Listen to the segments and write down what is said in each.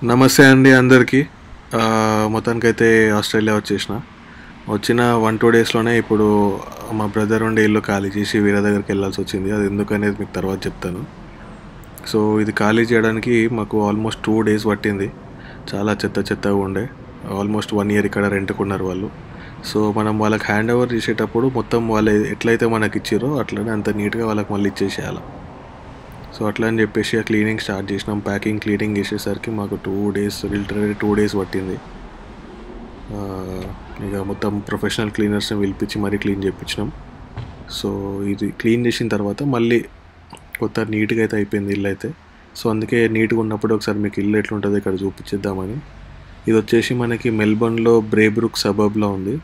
నమస్తే అండి అందరికీ ఆ, మొత్తానికైతే ఆస్ట్రేలియా వచ్చేసిన వచ్చిన వన్ టూ డేస్లోనే ఇప్పుడు మా బ్రదర్ ఉండే ఇల్లు ఖాళీ చేసి వేరే దగ్గరికి వెళ్ళాల్సి వచ్చింది అది ఎందుకనేది మీకు తర్వాత చెప్తాను సో ఇది ఖాళీ చేయడానికి మాకు ఆల్మోస్ట్ టూ డేస్ పట్టింది చాలా చెత్త చెత్తగా ఉండే ఆల్మోస్ట్ వన్ ఇయర్ ఇక్కడ రెంట్కున్నారు వాళ్ళు సో మనం వాళ్ళకి హ్యాండ్ ఓవర్ చేసేటప్పుడు మొత్తం వాళ్ళు ఎట్లయితే మనకి ఇచ్చారో అట్లనే అంత నీట్గా వాళ్ళకి మళ్ళీ ఇచ్చేసేయాలి సో అట్లా అని చెప్పేసి ఆ క్లీనింగ్ స్టార్ట్ చేసినాం ప్యాకింగ్ క్లీనింగ్ చేసేసరికి మాకు two days literally two days పట్టింది ఆ, ఇక మొత్తం ప్రొఫెషనల్ క్లీనర్స్ని పిలిపించి మరీ క్లీన్ చేయించినాం సో ఇది క్లీన్ చేసిన తర్వాత మళ్ళీ కొత్త నీట్గా అయితే అయిపోయింది ఇల్లు అయితే సో అందుకే నీట్గా ఉన్నప్పుడు ఒకసారి మీకు ఇల్లు ఎట్లుంటుందో ఇక్కడ చూపించేద్దామని ఇది వచ్చేసి మనకి మెల్బర్న్లో బ్రేబ్రుక్ సబర్బ్లో ఉంది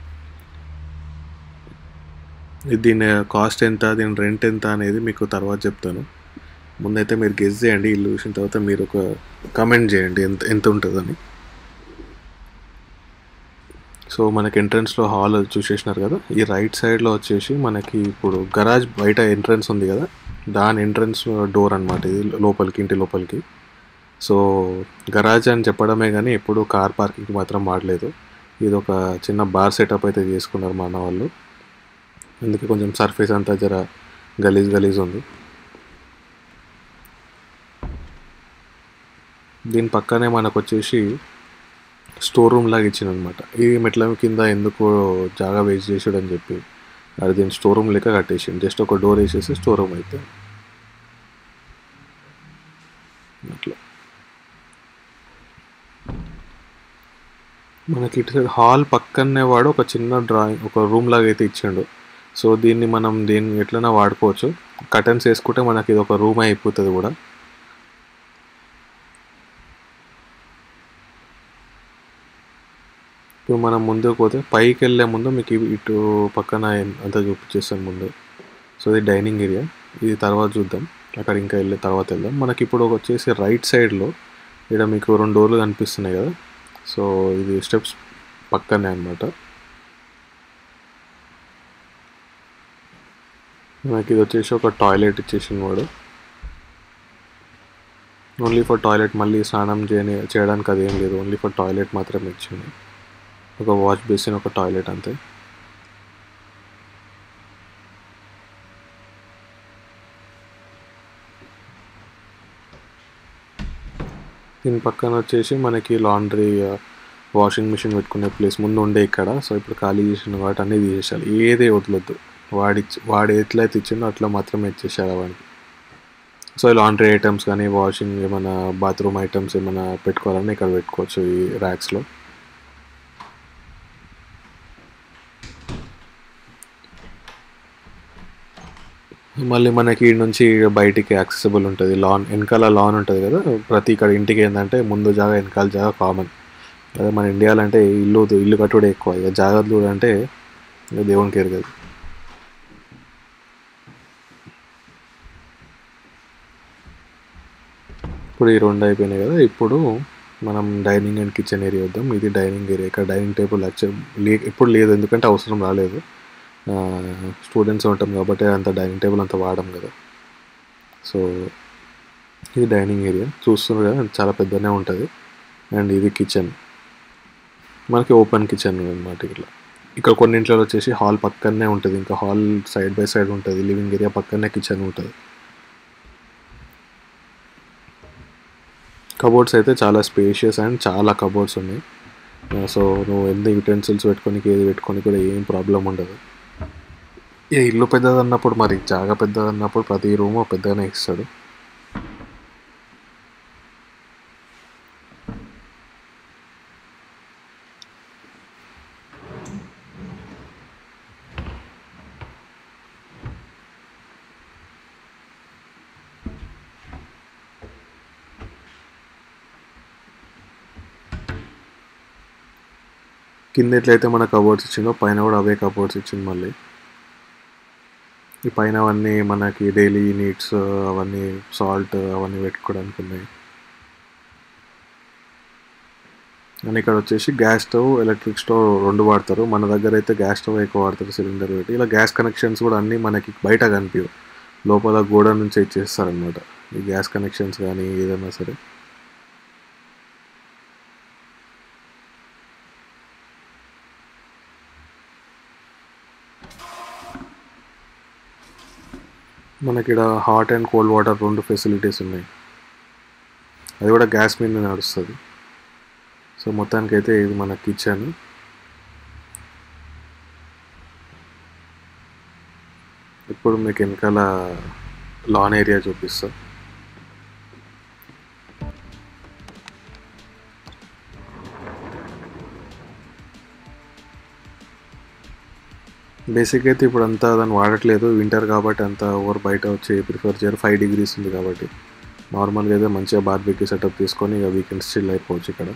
ఇది దీని కాస్ట్ ఎంత దీని రెంట్ ఎంత అనేది మీకు తర్వాత చెప్తాను ముందైతే మీరు గెస్ చేయండి ఇల్లు చూసిన తర్వాత మీరు ఒక కమెంట్ చేయండి ఎంత ఎంత ఉంటుందని సో మనకి ఎంట్రన్స్లో హాల్ చూసేసినారు కదా ఈ రైట్ సైడ్లో వచ్చేసి మనకి ఇప్పుడు గరాజ్ బయట ఎంట్రన్స్ ఉంది కదా దాని ఎంట్రన్స్ డోర్ అనమాట ఇది లోపలికి ఇంటి లోపలికి సో గరాజ్ అని చెప్పడమే కానీ ఎప్పుడు కార్ పార్కింగ్ మాత్రం వాడలేదు ఇది ఒక చిన్న బార్ సెటప్ అయితే చేసుకున్నారు మా అన్న వాళ్ళు అందుకే కొంచెం సర్ఫేస్ అంతా జర గలీజ్ గలీజ్ ఉంది దీని పక్కనే మనకు వచ్చేసి స్టోర్ రూమ్ లాగా ఇచ్చింది అనమాట ఈ మెట్ల కింద ఎందుకు జాగా వేస్ట్ చేసాడు అని చెప్పి అది దీని స్టోర్ రూమ్ లెక్క కట్టేసింది జస్ట్ ఒక డోర్ వేసేసి స్టోర్ రూమ్ అయితే అట్లా మనకి ఇటు సైడ్ హాల్ పక్కనే వాడు ఒక చిన్న డ్రాయింగ్ ఒక రూమ్ లాగా అయితే ఇచ్చిండు సో దీన్ని మనం దీన్ని ఎట్లైనా వాడుకోవచ్చు కటన్స్ వేసుకుంటే మనకి ఇది ఒక రూమ్ అయిపోతుంది కూడా ఇప్పుడు మనం ముందుకు పోతే పైకి వెళ్ళే ముందు మీకు ఇవి ఇటు పక్కన ఎన్- అంతా చూపించేస్తాను ముందు సో ఇది డైనింగ్ ఏరియా ఇది తర్వాత చూద్దాం అక్కడ ఇంకా వెళ్ళే తర్వాత వెళ్దాం మనకి ఇప్పుడు వచ్చేసి రైట్ సైడ్లో ఇక్కడ మీకు రెండు డోర్లు కనిపిస్తున్నాయి కదా సో ఇది స్టెప్స్ పక్కనే అనమాట మనకి ఇది వచ్చేసి ఒక టాయిలెట్ ఇచ్చేసిన వాడు ఓన్లీ ఫర్ టాయిలెట్ మళ్ళీ స్నానం చేయని చేయడానికి అదేం లేదు ఓన్లీ ఫర్ టాయిలెట్ మాత్రమే ఇచ్చింది ఒక వాష్ బేసిన్ ఒక టాయిలెట్ అంతే దీని పక్కన వచ్చేసి మనకి లాండ్రీ వాషింగ్ మిషన్ పెట్టుకునే ప్లేస్ ముందు ఉండే ఇక్కడ సో ఇప్పుడు ఖాళీ చేసిన వాటి అన్నీ తీసేసాలి ఏదే వదలొద్దు వాడి వాడు ఎట్లయితే ఇచ్చిండో అట్లా మాత్రమే ఇచ్చేసారు వాడికి సో లాండ్రీ ఐటమ్స్ కానీ వాషింగ్ ఏమైనా బాత్రూమ్ ఐటమ్స్ ఏమైనా పెట్టుకోవాలని ఇక్కడ పెట్టుకోవచ్చు ఈ ర్యాక్స్లో మళ్ళీ మనకి ఈడ నుంచి బయటికి యాక్సెసిబుల్ ఉంటుంది లాన్ వెనకాల లాన్ ఉంటుంది కదా ప్రతి ఇక్కడ ఇంటికి ఏంటంటే ముందు జాగా వెనకాల జాగా కామన్ అదే మన ఇండియాలో అంటే ఇల్లు ఇల్లు కట్టుడే ఎక్కువ ఇక జాగ్రత్తలు అంటే ఇక దేవునికి ఎరగదు ఇప్పుడు ఈ రెండు అయిపోయినాయి కదా ఇప్పుడు మనం డైనింగ్ అండ్ కిచెన్ ఏరియా వద్దాం ఇది డైనింగ్ ఏరియా ఇక్కడ డైనింగ్ టేబుల్ యాక్చువల్ లే ఇప్పుడు లేదు ఎందుకంటే అవసరం రాలేదు స్టూడెంట్స్ ఉంటాం కాబట్టి అంత డైనింగ్ టేబుల్ అంత వాడడం కదా సో ఇది డైనింగ్ ఏరియా చూస్తున్నారు కదా చాలా పెద్దనే ఉంటుంది అండ్ ఇది కిచెన్ మనకి ఓపెన్ కిచెన్ అనమాట ఇట్లా ఇక్కడ కొన్నింట్లో వచ్చేసి హాల్ పక్కనే ఉంటుంది ఇంకా హాల్ సైడ్ బై సైడ్ ఉంటుంది లివింగ్ ఏరియా పక్కనే కిచెన్ ఉంటుంది కబోర్డ్స్ అయితే చాలా స్పేషియస్ అండ్ చాలా కబోర్డ్స్ ఉన్నాయి సో నువ్వు ఎన్ని యూటెన్సిల్స్ పెట్టుకొని ఏది పెట్టుకొని కూడా ఏం ప్రాబ్లం ఉండదు ఏ ఇల్లు పెద్దది అన్నప్పుడు మరి జాగా పెద్దది అన్నప్పుడు ప్రతి రూము పెద్దగానే ఇస్తాడు కింద ఎట్లయితే మన కబోర్డ్స్ ఇచ్చిందో పైన కూడా అవే కబోర్డ్స్ ఇచ్చింది మళ్ళీ ఈ పైన అవన్నీ మనకి డైలీ నీడ్స్ అవన్నీ సాల్ట్ అవన్నీ పెట్టుకోవడానికి ఉన్నాయి అండ్ ఇక్కడ వచ్చేసి గ్యాస్ స్టవ్ ఎలక్ట్రిక్ స్టవ్ రెండు వాడతారు మన దగ్గర అయితే గ్యాస్ స్టవ్ ఎక్కువ వాడతారు సిలిండర్ పెట్టి ఇలా గ్యాస్ కనెక్షన్స్ కూడా అన్నీ మనకి బయట కనిపించవు లోపల గోడ నుంచి ఇచ్చేస్తారనమాట ఈ గ్యాస్ కనెక్షన్స్ కానీ ఏదైనా సరే మనకి ఇక్కడ హాట్ అండ్ కోల్డ్ వాటర్ రెండు ఫెసిలిటీస్ ఉన్నాయి అది కూడా గ్యాస్ మీద నడుస్తుంది సో మొత్తానికైతే ఇది మన కిచెన్ ఇప్పుడు మీకు వెనకాల లాన్ ఏరియా చూపిస్తా బేసిక్ అయితే ఇప్పుడు అంతా దాన్ని వాడట్లేదు వింటర్ కాబట్టి అంత ఓవర్ బయట వచ్చి ప్రిఫర్ చేయరు ఫైవ్ డిగ్రీస్ ఉంది కాబట్టి నార్మల్గా అయితే మంచిగా బార్బెక్యూ సెటప్ తీసుకొని ఇక వీకెండ్స్ చిల్ అయిపోవచ్చు ఇక్కడ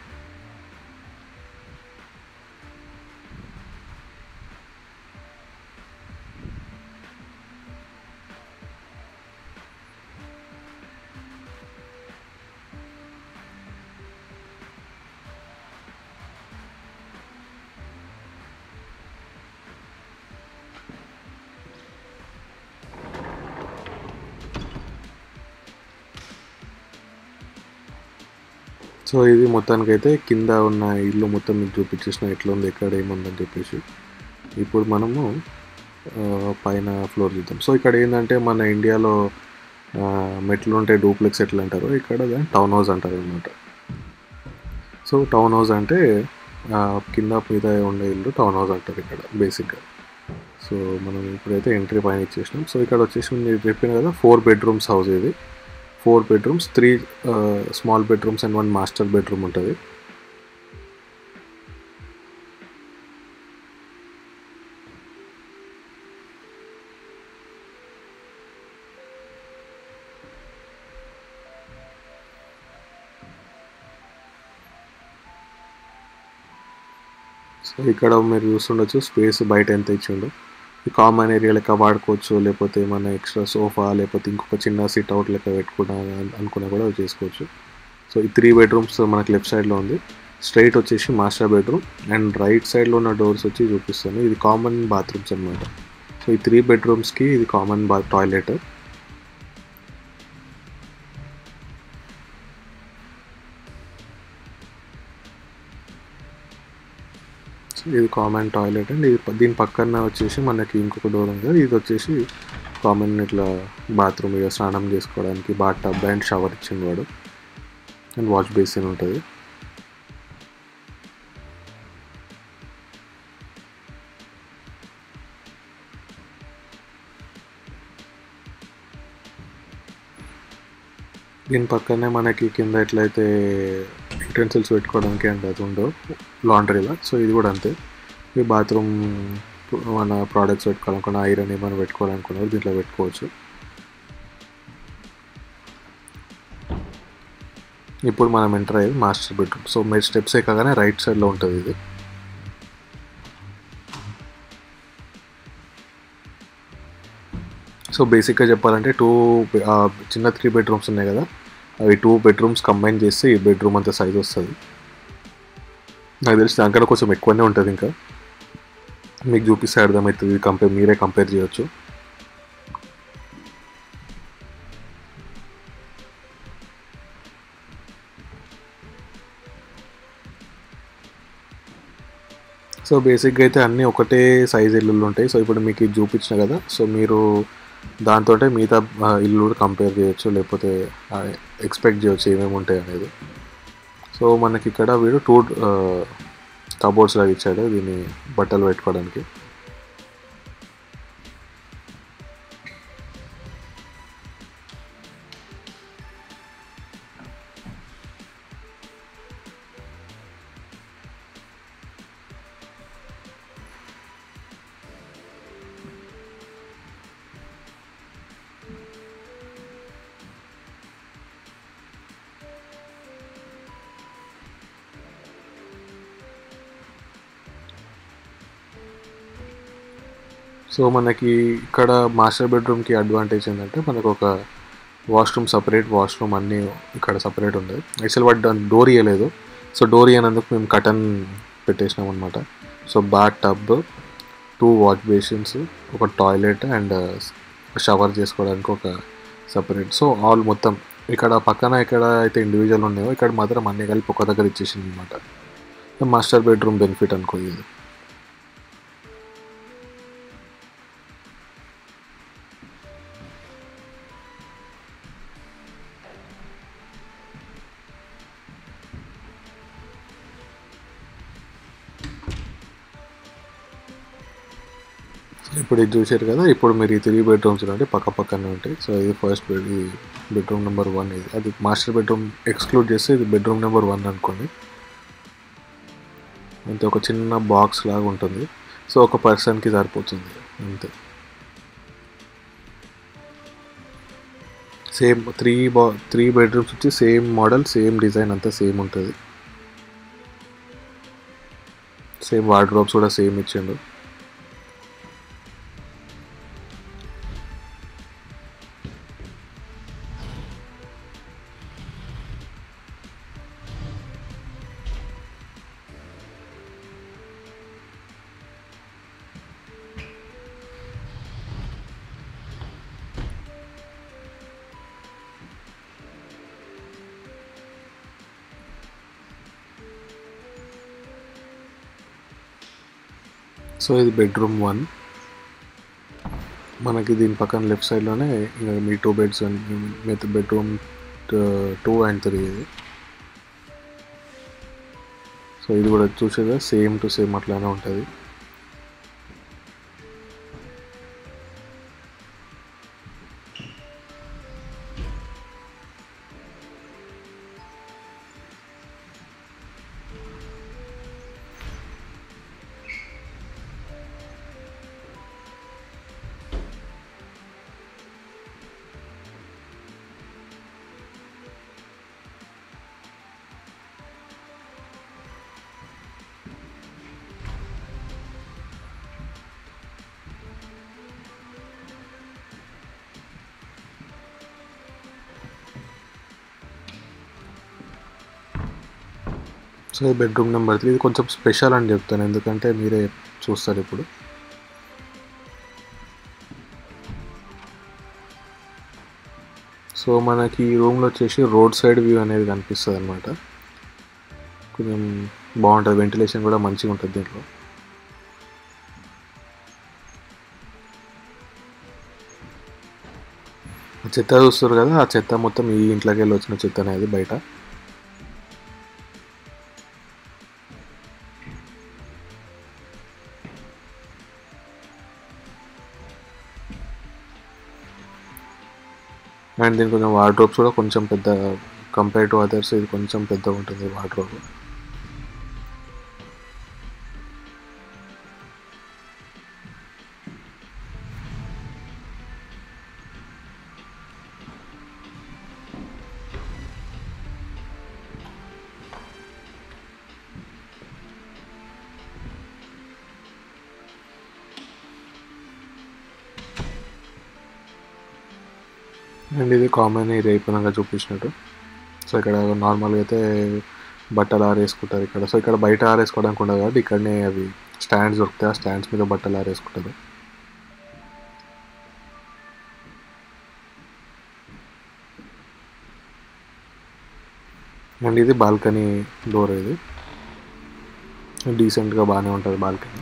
సో ఇది మొత్తానికైతే కింద ఉన్న ఇల్లు మొత్తం మీకు చూపించేసిన ఎట్లా ఉంది ఎక్కడ ఏముందని చెప్పేసి ఇప్పుడు మనము ఆ, పైన ఫ్లోర్ చూద్దాం సో ఇక్కడ ఏంటంటే మన ఇండియాలో ఆ, మెట్లు ఉంటే డూప్లెక్స్ ఎట్లా అంటారు ఇక్కడ దాన్ని టౌన్ హౌస్ అంటారు అనమాట సో టౌన్ హౌస్ అంటే ఆ, కింద మీద ఉండే ఇల్లు టౌన్ హౌస్ అంటారు ఇక్కడ బేసిక్గా సో మనం ఇప్పుడైతే ఎంట్రీ పైన ఇచ్చేసినాం సో ఇక్కడ వచ్చేసి మీరు చెప్పిన కదా ఫోర్ బెడ్రూమ్స్ హౌస్ ఇది four bedrooms three small bedrooms and one master bedroom ఉంటుంది సో ఇక్కడ మీరు చూస్తుండొచ్చు స్పేస్ బయట ఎంత ఇచ్చిండు ఈ కామన్ ఏరియా లెక్క వాడుకోవచ్చు లేకపోతే ఏమైనా ఎక్స్ట్రా సోఫా లేకపోతే ఇంకొక చిన్న సిట్ అవుట్ లెక్క పెట్టుకున్నా అనుకున్నా కూడా చేసుకోవచ్చు సో ఈ త్రీ బెడ్రూమ్స్ మనకి లెఫ్ట్ సైడ్లో ఉంది స్ట్రైట్ వచ్చేసి మాస్టర్ బెడ్రూమ్ అండ్ రైట్ సైడ్లో ఉన్న డోర్స్ వచ్చి చూపిస్తాను ఇది కామన్ బాత్రూమ్స్ అనమాట సో ఈ త్రీ బెడ్రూమ్స్కి ఇది కామన్ బా టాయిలెట్ సో ఇది కామన్ టాయిలెట్ అండ్ ఇది ప- దీని పక్కన వచ్చేసి మనకి ఇంకొక డోర్ ఉంది కదా ఇది వచ్చేసి కామన్ ఇట్లా బాత్రూమ్ ఇక స్నానం చేసుకోవడానికి బాత్ టబ్ అండ్ షవర్ ఇచ్చింది వాడు అండ్ వాష్ బేసిన్ ఉంటుంది దీని పక్కనే మనకి కింద ఎట్లయితే యుటెన్సిల్స్ పెట్టుకోవడానికి అండ్ అది ఉండవు లాండ్రీలా సో ఇది కూడా అంతే ఈ బాత్రూమ్ మన ప్రోడక్ట్స్ పెట్టుకోవాలనుకున్న ఐరన్ ఏమైనా పెట్టుకోవాలనుకున్నారు దీంట్లో పెట్టుకోవచ్చు ఇప్పుడు మనం ఎంటర్ అయ్యేది మాస్టర్ బెడ్రూమ్ సో మీరు స్టెప్స్ ఎక్కగానే రైట్ సైడ్లో ఉంటుంది ఇది సో బేసిక్గా చెప్పాలంటే టూ చిన్న త్రీ బెడ్రూమ్స్ ఉన్నాయి కదా అవి టూ బెడ్రూమ్స్ కంబైన్ చేసి బెడ్రూమ్ అంత సైజ్ వస్తుంది నాకు తెలిసి దానికన్నా కొంచెం ఎక్కువనే ఉంటుంది ఇంకా మీకు చూపిస్తే అర్థమవుతుంది కంపేర్ మీరే కంపేర్ చేయొచ్చు సో బేసిక్గా అయితే అన్నీ ఒకటే సైజ్ ఇల్లులు ఉంటాయి సో ఇప్పుడు మీకు ఇది చూపించిన కదా సో మీరు దాంతో మిగతా ఆ, ఇల్లు కూడా కంపేర్ చేయొచ్చు లేకపోతే ఎక్స్పెక్ట్ చేయొచ్చు ఏమేమి ఉంటాయి అనేది సో మనకి ఇక్కడ వీడు టూ కబోర్డ్స్ లాగా ఇచ్చాడు దీన్ని బట్టలు పెట్టుకోవడానికి సో మనకి ఇక్కడ మాస్టర్ బెడ్రూమ్కి అడ్వాంటేజ్ ఏంటంటే మనకు ఒక వాష్రూమ్ సపరేట్ వాష్రూమ్ అన్నీ ఇక్కడ సపరేట్ ఉంది యాక్చువల్ వాటి దాని డోర్ ఇవ్వలేదు సో డోర్ ఇవ్వనందుకు మేము కటన్ పెట్టేసినాం అనమాట so bath tub two wash basins ఒక టాయిలెట్ అండ్ షవర్ చేసుకోవడానికి ఒక సపరేట్ సో ఆల్ మొత్తం ఇక్కడ పక్కన ఎక్కడ అయితే ఇండివిజువల్ ఉన్నాయో ఇక్కడ మాత్రం అన్ని కలిపి ఒక దగ్గర ఇచ్చేసింది అనమాట మాస్టర్ బెడ్రూమ్ బెనిఫిట్ అనుకో ఇది ఇప్పుడు ఇది చూశారు కదా ఇప్పుడు మీరు ఈ త్రీ బెడ్రూమ్స్ అంటే పక్క పక్కనే ఉంటాయి సో ఇది ఫస్ట్ బెడ్ ఇది బెడ్రూమ్ నెంబర్ వన్ ఇది అది మాస్టర్ బెడ్రూమ్ ఎక్స్క్లూడ్ చేస్తే ఇది బెడ్రూమ్ నెంబర్ వన్ అనుకోండి అంతే ఒక చిన్న బాక్స్ లాగా ఉంటుంది సో ఒక పర్సన్కి సరిపోతుంది అంతే సేమ్ త్రీ బా త్రీ బెడ్రూమ్స్ వచ్చి సేమ్ మోడల్ సేమ్ డిజైన్ అంతా సేమ్ ఉంటుంది సేమ్ వార్డ్రోబ్స్ కూడా సేమ్ ఇచ్చిండు సో ఇది బెడ్రూమ్ వన్ మనకి దీని పక్కన లెఫ్ట్ సైడ్లోనే ఇంకా మీ టూ బెడ్స్ మీ బెడ్రూమ్ టూ అండ్ త్రీ ఇది సో ఇది కూడా చూసేదా సేమ్ టు సేమ్ అట్లానే ఉంటుంది సో ఇది బెడ్రూమ్ నెంబర్ త్రీ ఇది కొంచెం స్పెషల్ అని చెప్తాను ఎందుకంటే మీరే చూస్తారు ఇప్పుడు సో మనకి ఈ రూమ్లో వచ్చేసి రోడ్ సైడ్ వ్యూ అనేది కనిపిస్తుంది అనమాట కొంచెం బాగుంటుంది వెంటిలేషన్ కూడా మంచిగా ఉంటుంది దీంట్లో ఆ చెత్త చూస్తారు కదా ఆ చెత్త మొత్తం ఈ ఇంట్లోకి వెళ్ళి వచ్చిన చెత్త అనేది బయట అండ్ దీని కొంచెం వార్డ్రోబ్స్ కూడా కొంచెం పెద్ద కంపేర్ టు అదర్స్ ఇది కొంచెం పెద్దగా ఉంటుంది వార్డ్రోబ్ అండ్ ఇది కామన్ ఇది అయిపోయినాక చూపించినట్టు సో ఇక్కడ నార్మల్గా అయితే బట్టలు ఆరేసుకుంటారు ఇక్కడ సో ఇక్కడ బయట ఆరేసుకోవడానికి ఉండదు కాబట్టి ఇక్కడనే అవి స్టాండ్స్ దొరుకుతాయి ఆ స్టాండ్స్ మీద బట్టలు ఆరేసుకుంటారు అండ్ ఇది బాల్కనీ డోర్ ఇది డీసెంట్గా బాగానే ఉంటుంది బాల్కనీ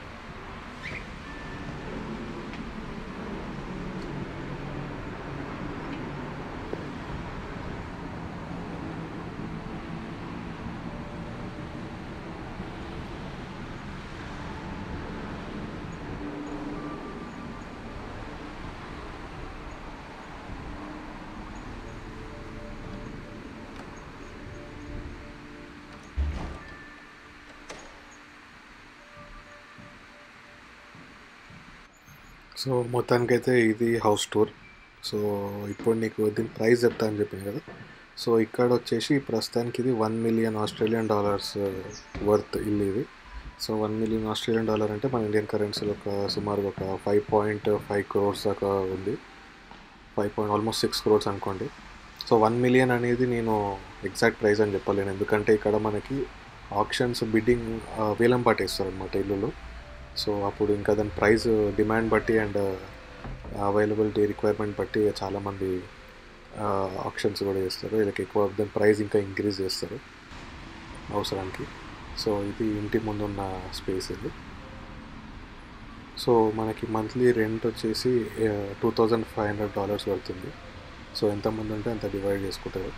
సో మొత్తానికైతే ఇది హౌస్ టూర్ సో ఇప్పుడు నీకు దీని ప్రైస్ చెప్తా అని చెప్పింది కదా సో ఇక్కడ వచ్చేసి ప్రస్తుతానికి ఇది one million Australian dollars worth ఇల్లు ఇది so one million Australian dollar అంటే మన ఇండియన్ కరెన్సీలో ఒక సుమారుగా ఒక ఫైవ్ పాయింట్ ఫైవ్ క్రోర్స్ దాకా ఉంది five point almost six crores అనుకోండి సో వన్ మిలియన్ అనేది నేను ఎగ్జాక్ట్ ప్రైస్ అని చెప్పలేను ఎందుకంటే ఇక్కడ మనకి ఆప్షన్స్ బిడ్డింగ్ వేలం పట్టేస్తారు అనమాట ఇల్లులో సో అప్పుడు ఇంకా దాని ప్రైస్ డిమాండ్ బట్టి అండ్ అవైలబిలిటీ రిక్వైర్మెంట్ బట్టి చాలామంది ఆప్షన్స్ కూడా చేస్తారు వీళ్ళకి ఎక్కువ దాని ప్రైస్ ఇంకా ఇంక్రీజ్ చేస్తారు అవసరానికి సో ఇది ఇంటి ముందున్న స్పేస్ ఇది సో మనకి మంత్లీ రెంట్ వచ్చేసి two thousand five hundred dollars పడుతుంది సో ఎంతమంది ఉంటే అంత డివైడ్ చేసుకుంటారు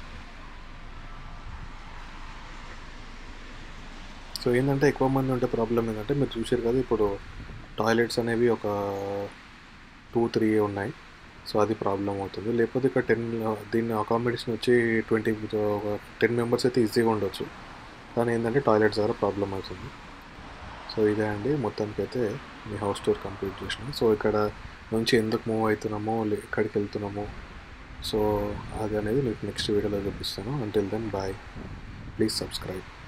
సో ఏంటంటే ఎక్కువ మంది ఉంటే ప్రాబ్లం ఏంటంటే మీరు చూసారు కదా ఇప్పుడు టాయిలెట్స్ అనేవి ఒక టూ త్రీ ఉన్నాయి సో అది ప్రాబ్లం అవుతుంది లేకపోతే ఇక్కడ టెన్ దీని అకామిడేషన్ వచ్చి ట్వంటీ ఒక టెన్ మెంబర్స్ అయితే ఈజీగా ఉండొచ్చు కానీ ఏంటంటే టాయిలెట్స్ దగ్గర ప్రాబ్లం అవుతుంది సో ఇదే అండి మొత్తానికి అయితే మీ హౌస్ టూర్ కంప్లీట్ చేసిన సో ఇక్కడ నుంచి ఎందుకు మూవ్ అవుతున్నామో లే- ఎక్కడికి వెళ్తున్నామో సో అది అనేది మీకు నెక్స్ట్ వీడియోలో చూపిస్తాను until then bye please subscribe